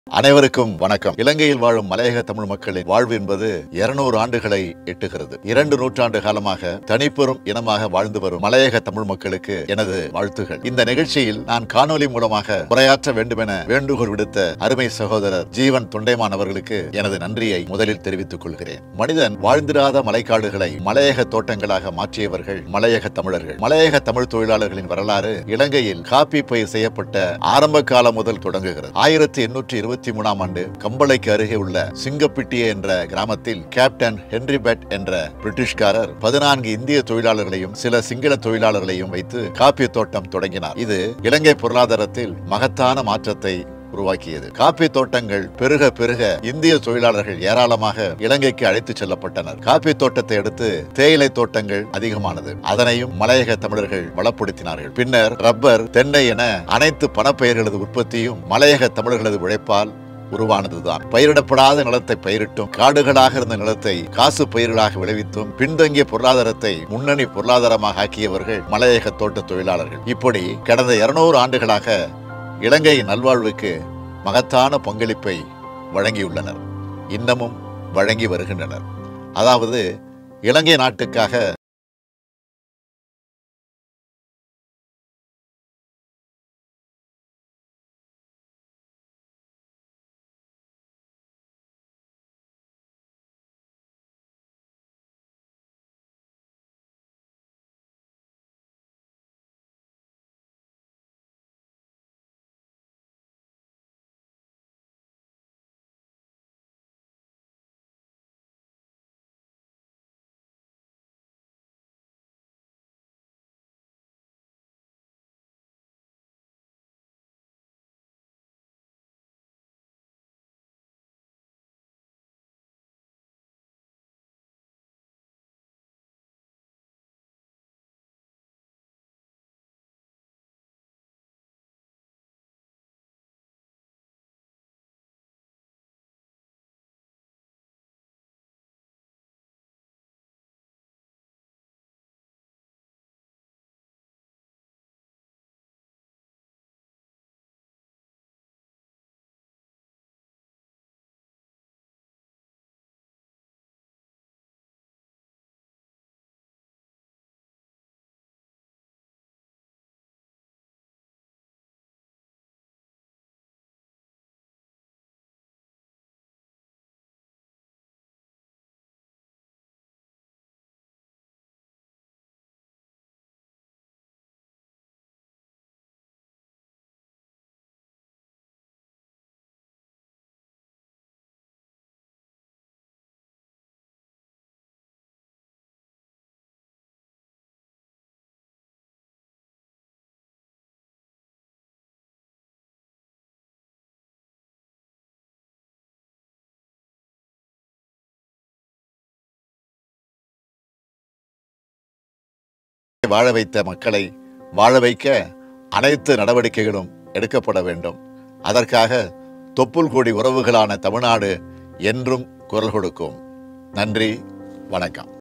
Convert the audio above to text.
அனைவருக்கும் வணக்கம் இலங்கையில் வாழும் மலையக தமிழ் மக்களின் வாழ்வு என்பது 200 ஆண்டுகளை எட்டுகிறது இரண்டு நூற்றாண்டு காலமாக தனிப்பெரும் இனமாக வாழ்ந்து வரும் மலையக தமிழ் மக்களுக்கு எனது வாழ்த்துகள் இந்த நிகழ்ச்சியில் நான் காணொலி மூலமாக உரையாற்ற வேண்டுமென வேண்டுகோள் விடுத்த அருமை சகோதரர் ஜீவன் தொண்டைமான் அவர்களுக்கு எனது நன்றியை முதலில் தெரிவித்துக் கொள்கிறேன் மனிதன் வாழ்ந்திராத மலைக்காடுகளை மலையக தோட்டங்களாக மாற்றியவர்கள் மலையக தமிழர்கள் மலையக தமிழ் தொழிலாளர்களின் வரலாறு இலங்கையில் காப்பி பயிர் செய்யப்பட்ட ஆரம்ப காலம் முதல் தொடங்குகிறது ஆயிரத்தி எண்ணூற்றி இருபத்தி மூணாம் ஆண்டு கம்பளைக்கு அருகே உள்ள சிங்கப்பிட்டிய என்ற கிராமத்தில் கேப்டன் ஹென்ரி பெட் என்ற பிரிட்டிஷ்காரர் பதினான்கு இந்திய தொழிலாளர்களையும் சில சிங்கள தொழிலாளர்களையும் வைத்து காப்பி தோட்டம் தொடங்கினார் இது இலங்கை பொருளாதாரத்தில் மகத்தான மாற்றத்தை உருவாக்கியது காப்பி தோட்டங்கள் பெருக பெருக இந்திய தொழிலாளர்கள் ஏராளமாக இலங்கைக்கு அழைத்துச் செல்லப்பட்டனர் காப்பி தோட்டத்தை அடுத்து தேயிலை தோட்டங்கள் அதிகமானது அதனையும் மலையக தமிழர்கள் வளப்படுத்தினார்கள் பின்னர் ரப்பர் தென்னை என அனைத்து பணப்பயிர்களது உற்பத்தியும் மலையக தமிழர்களது உழைப்பால் உருவானதுதான் பயிரிடப்படாத நிலத்தை பயிரிட்டும் காடுகளாக இருந்த நிலத்தை காசு பயிர்களாக விளைவித்தும் பின்தங்கிய பொருளாதாரத்தை முன்னணி பொருளாதாரமாக ஆக்கியவர்கள் மலையக தோட்ட தொழிலாளர்கள் இப்படி கடந்த இருநூறு ஆண்டுகளாக இலங்கை நல்வாழ்வுக்கு மகத்தான பங்களிப்பை வழங்கியுள்ளனர் இன்னமும் வழங்கி வருகின்றனர் அதாவது இலங்கை நாட்டுக்காக வாழ வைத்த மக்களை வாழ வைக்க அனைத்து நடவடிக்கைகளும் எடுக்கப்பட வேண்டும் அதற்காக தொப்புள் கொடி உறவுகளான தமிழ்நாடு என்றும் குரல் கொடுக்கும் நன்றி வணக்கம்